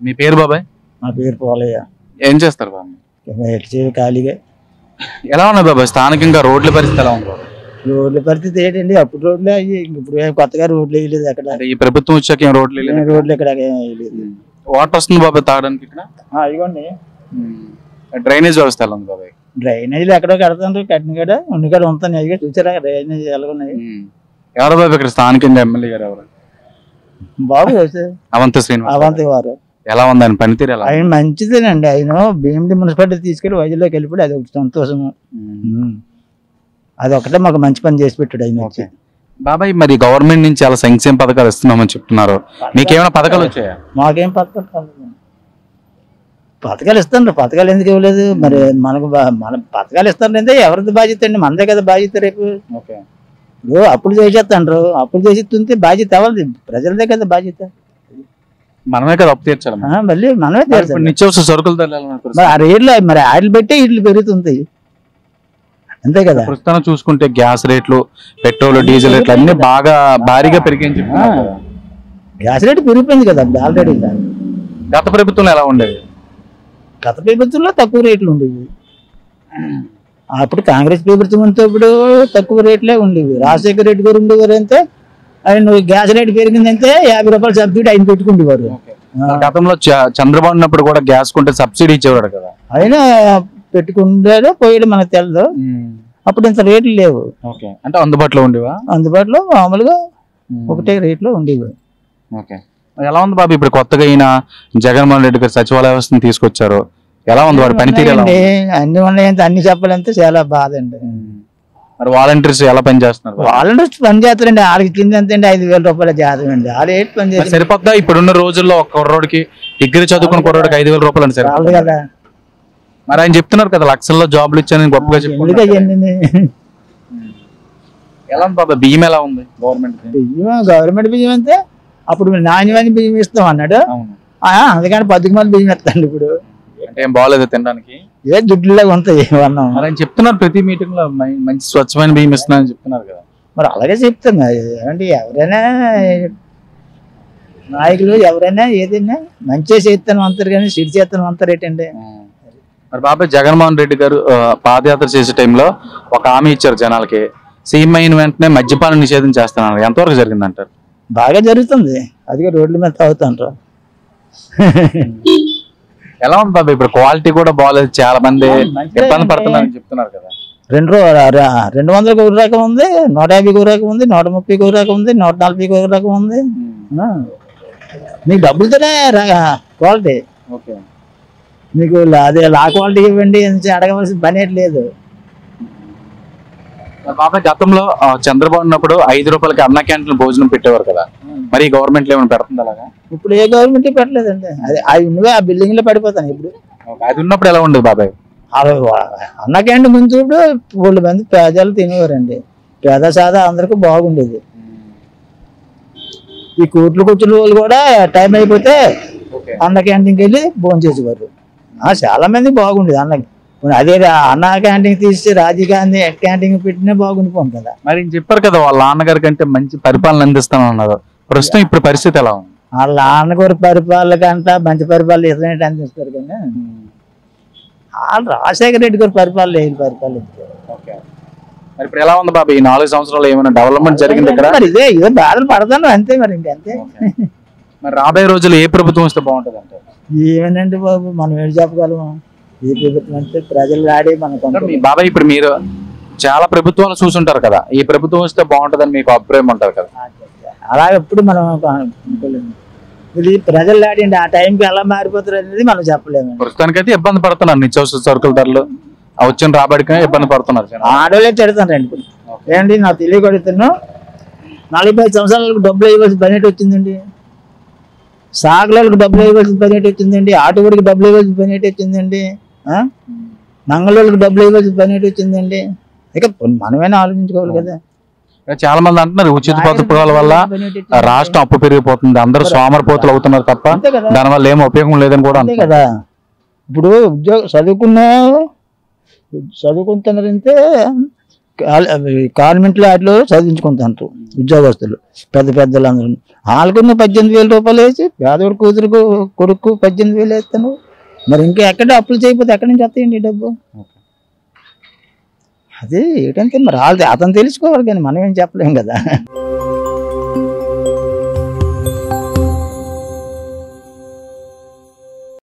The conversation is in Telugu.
మీ పేరు బాబాయ్ నా పేరు పోలయ్య ఏం చేస్తారు బాబాయ్ ఎట్చేవి ఖాళీగా ఎలా ఉన్నాయి బాబాయ్ స్థానికంగా రోడ్ల పరిస్థితి ఎలా ఉంది బాబాయ్ రోడ్ల పరిస్థితి ఏంటండి అప్పుడు రోడ్లే అయ్యి ఇప్పుడు ఏం కొత్తగా రోడ్లు వేయలేదు అక్కడ అంటే ఈ ప్రభుత్వం వచ్చాక ఏం రోడ్లు లేదు రోడ్లు ఇక్కడ ఏం వేయలేదు వాటర్ వస్తుంది బాబాయ్ తాగడానికి ఇక్కడ ఆ, ఇదిగోండి డ్రైనేజ్ వ్యవస్థ ఎలా ఉంది బాబాయ్ డ్రైనేజీలు ఎక్కడో కడతారు కట్టిన కాడ ఉండి కాడ ఉంటాను అదిగా చూసారా డ్రైనేజ్ ఎలాగున్నాయి ఎవరు బాబాయ్ ఇక్కడ స్థానికంగా ఎమ్మెల్యే గారు ఎవరు బాబు చూస్తే అవంత శ్రీనివాస్ అవంతి వారు ఎలా ఉంది ఆయన పనితీరు ఎలా ఉంది? ఆయన మంచిదేనండి ఆయన భీమిడి మున్సిపాలిటీ తీసుకెళ్లి వైద్యులోకి వెళ్ళిపోయి అది ఒకటి సంతోషము ఉమ్. అది ఒకటే మాకు మంచి పని చేసి పెట్టాడు ఆయన వచ్చి బాబాయ్ మరి గవర్నమెంట్ నుంచి చాలా సంక్షేమ పథకాలు ఇస్తున్నామని చెప్తున్నారు మీకేమైనా పథకాలు వచ్చాయా మాకేం పథకాలు కావాలి పథకాలు ఇస్తాను పథకాలు ఎందుకు ఇవ్వలేదు మరి మనకు బా- మన పథకాలు ఇస్తాను అంటే ఎవరిది బాధ్యత అండి మనదే కదా బాధ్యత రేపు ఓకే ఇప్పుడు అప్పులు చేసేస్తాండ్రు అప్పులు చేసి తుంటే బాధ్యత ఎవరిది ప్రజలదే కదా బాధ్యత మనమే కదా అప్పు తీర్చాలి ఆ, మళ్ళీ మనమే మరి ఇప్పుడు తీర్చాలి నిత్యావసర సరుకుల ధరలు ఎలా ఉన్నాయి మరి ప్రస్తుతం? ఆ రేట్లు మరి ఆయిల్ పెట్టి ఇట్లు పెరుగుతుంది అంతే కదా ప్రస్తుతం చూసుకుంటే గ్యాస్ రేట్లు పెట్రోల్ డీజిల్ రేట్లు అన్ని బాగా భారీగా పెరిగాయని చెప్తున్నారు కదా. గ్యాస్ రేటు పెరిగిపోయింది కదా ఆల్రెడీ గత ప్రభుత్వంలో ఎలా ఉండేది గత ప్రభుత్వంలో తక్కువ రేట్లు ఉండేవి అప్పుడు కాంగ్రెస్ ప్రభుత్వం ఉంటే ఇప్పుడు తక్కువ రేట్లే ఉండేవి రాజశేఖర రెడ్డి గారు ఉండేవారు అంటే ఆయన గ్యాస్ రేటు పెరిగిందంటే యాభై రూపాయలు సబ్సిడీ ఆయన పెట్టుకుండేవారు ఆ, గతంలో చ- చంద్రబాబు ఉన్నప్పుడు కూడా గ్యాస్ కొంటే సబ్సిడీ ఇచ్చేవాడు కదా ఆయన పెట్టుకుంటాడో పోయాడు మనకు తెలదు అప్పుడు ఇంత రేట్లు లేవు ఓకే అంటే అందుబాటులో ఉండేవా అందుబాటులో మామూలుగా ఒకటే రేట్లో ఉండేవి ఓకే మరి ఎలా ఉంది బాబు ఇప్పుడు కొత్తగా ఈయన జగన్మోహన్ రెడ్డి గారు సచివాలయ వ్యవస్థను తీసుకొచ్చారు ఎలా ఉంది వాడి పనితీరు ఎలా ఉంది? ఉన్నాయండి. అన్ని ఉన్నాయంటే అన్ని చెప్పాలంటే చాలా బాధ అండి మరి వాలంటీర్స్ ఎలా పనిచేస్తున్నారు వాలంటీర్స్ పని చేస్తారండి వాళ్ళకి కింద ఎంత అండి ఐదు వేల రూపాయల జాతం అండి వాళ్ళు ఏంటి పని మరి చేస్తారు సరిపోద్దా ఇప్పుడున్న రోజుల్లో ఒక కుర్రోడికి డిగ్రీ చదువుకున్న కుర్రోడికి ఐదు వేల రూపాయలు అని సరే రాదు కదా మరి ఆయన చెప్తున్నారు కదా లక్షల్లో జాబ్లు ఇచ్చానని గొప్పగా ఎందుకు చెప్పుకుంటున్నారు అయ్యండి ఎలా ఉంది బాబా బియ్యం ఎలా ఉంది గవర్నమెంట్ బియ్యం గవర్నమెంట్ బియ్యం అంతే అప్పుడు మీరు నాణ్యమైన బియ్యం ఇస్తాం అన్నాడు అవును ఆ, అందుకని పద్దుకు మంది బియ్యం ఇస్తాండి ఇప్పుడు అంటే ఏం బాగాలేదు తినడానికి ఏ దుడ్డులాగా ఉంటాయి అన్నం మరి ఆయన చెప్తున్నారు ప్రతి మీటింగ్ లో మై- మంచి స్వచ్ఛమైన బియ్యం ఇస్తున్నారని చెప్తున్నారు కదా మరి అలాగే చెప్తాం ఏమంటే ఎవరైనా నాయకులు ఎవరైనా ఏదైనా మంచి చేస్తాను అంటారు కానీ సిడి చేస్తాను అంటారు ఏంటండి మరి బాబాయ్ జగన్మోహన్ రెడ్డి గారు ఆ, పాదయాత్ర చేసే టైంలో ఒక హామీ ఇచ్చారు జనాలకి సీఎం అయిన వెంటనే మద్యపాన నిషేధం చేస్తున్నారు ఎంతవరకు జరిగిందంటారు బాగా జరుగుతుంది అదిగా రోడ్ల మీద తాగుతాండ్రు ఎలా ఉంది బాబాయ్ ఇప్పుడు క్వాలిటీ కూడా బాగాలేదు చాలా మంది మంచిదే ఇబ్బంది అంటే- పడుతున్నారని చెప్తున్నారు కదా రెండు రూ- ర- రెండు వందలకు ఒక రకం ఉంది నూట యాభైకి ఒక రకం ఉంది నూట ముప్పైకి ఒక రకం ఉంది నూట నలభైకి ఒక రకం ఉంది ఆ. మీకు డబ్బులతోనే క్వాలిటీ ఓకే మీకు లా- అదే లా క్వాలిటీ ఇవ్వండి అని అడగవలసిన పని ఏంటి లేదు మరి బాబాయ్ గతంలో ఆ, చంద్రబాబు ఉన్నప్పుడు ఐదు రూపాయలకి అన్న క్యాంటీన్ భోజనం పెట్టేవారు కదా మరి గవర్నమెంట్ ఏమైనా పెడుతుంది అలాగా ఇప్పుడు ఏ గవర్నమెంట్ పెట్టలేదండి అది అవి ఉన్నవే ఆ బిల్డింగ్ లో పడిపోతాను ఇప్పుడు ఓకే. అది ఉన్నప్పుడు ఎలా ఉండేది బాబాయ్ అలా వా- అన్న క్యాంటీన్ ముందు ఇప్పుడు వాళ్ళు మంది పేదలు తినేవారండి పేద సాదా అందరికీ బాగుండేది ఈ కోట్లు కూర్చున్న వాళ్ళు కూడా టైం అయిపోతే ఓకే అన్న క్యాంటీన్కి వెళ్ళి భోజనం చేసేవారు ఆ, చాలా మంది బాగుండేది అన్న ఇప్పుడు అదే రా- అన్న క్యాంటీన్ తీసి రాజీవ్ గాంధీ క్యాంటీన్ పెట్టినా బాగుండిపోతుంది కదా మరి ఈయన చెప్పారు కదా వాళ్ళ నాన్నగారి కంటే మంచి పరిపాలన అందిస్తాను అన్నారు ప్రస్తుతం ఇప్పుడు పరిస్థితి ఎలా ఉంది వాళ్ళ నాన్నగారు పరిపాలన కంట మంచి పరిపాలన ఇతనేటి అందిస్తారు కానీ వాళ్ళు రాజశేఖర రెడ్డి గారు పరిపాలన లేదు పరిపాలన ఓకే మరి ఇప్పుడు ఎలా ఉంది బాబాయ్ ఈ నాలుగు సంవత్సరాలు ఏమైనా డెవలప్మెంట్ జరిగింది ఇక్కడ మరి ఇదే ఇదే బాధలు పడతాను అంతే మరి ఇంకంతే మరి రాబోయే రోజులు ఏ ప్రభుత్వం వస్తే బాగుంటుంది అంటే ఏమేనండి బాబు మనం ఏం చెప్పగలము ఏ ప్రభుత్వం అంటే ప్రజలు ఆడి మనకు అంటే మీ బాబాయ్ ఇప్పుడు మీరు చాలా ప్రభుత్వాలు చూసుంటారు కదా ఈ ప్రభుత్వం వస్తే బాగుంటుందని మీకు అభిప్రాయం ఉంటారు కదా అలా ఎప్పుడు మనం అనుకోలేము ఇది ప్రజలు ఆడిండి ఆ టైంకి ఎలా మారిపోతారు అనేది మనం చెప్పలేము ప్రస్తుతానికైతే ఇబ్బంది పడుతున్నారు నిత్యావసర సరుకుల ధరలు ఆ వచ్చిన రాబడికి ఇబ్బంది పడుతున్నారు జనాలు. ఆడోళ్ళే తిడతారండి ఇప్పుడు ఏంటి నాకు తెలియకొడుతున్నా నలభై సంవత్సరాలకు డబ్బులు ఇవ్వాల్సిన పని ఏంటి వచ్చిందండి సాగులకు డబ్బులు ఇవ్వాల్సిన పని ఏంటి వచ్చిందండి ఆటోడికి డబ్బులు ఇవ్వాల్సిన పని ఏంటి వచ్చిందండి ఆ? మంగళోళ్ళకి డబ్బులు ఇవ్వాల్సిన పని ఏంటి వచ్చిందండి ఇక మనమైనా ఆలోచించుకోవాలి కదా చాలా మంది అంటున్నారు ఉచిత పథకాల వల్ల ఆ రాష్ట్రం అప్పు పెరిగిపోతుంది అందరూ సోమరిపోతులు అవుతున్నారు తప్ప అంతే కదా దానివల్ల ఏం ఉపయోగం లేదని కూడా అంతే అంటున్నారు. కదా ఇప్పుడు ఉద్యోగం చదువుకున్న చదువుకుంటున్నారంటే కాన్వెంట్లో వాటిలో చదివించుకుంటారు ఉద్యోగస్తులు పెద్ద పెద్దలు అందరూ వాళ్ళకు నువ్వు పద్దెనిమిది వేల రూపాయలు వేసి పేదవాడి కూతురుకు కొడుకు పద్దెనిమిది వేలు వేస్తాను మరి ఇంకా ఎక్కడ అప్పులు చేయకపోతే ఎక్కడి నుంచి వస్తాయండి ఈ డబ్బు అది ఏంటంటే మరి వాళ్ళది అతను తెలుసుకోవాలి కానీ మనం ఏం చెప్పలేం కదా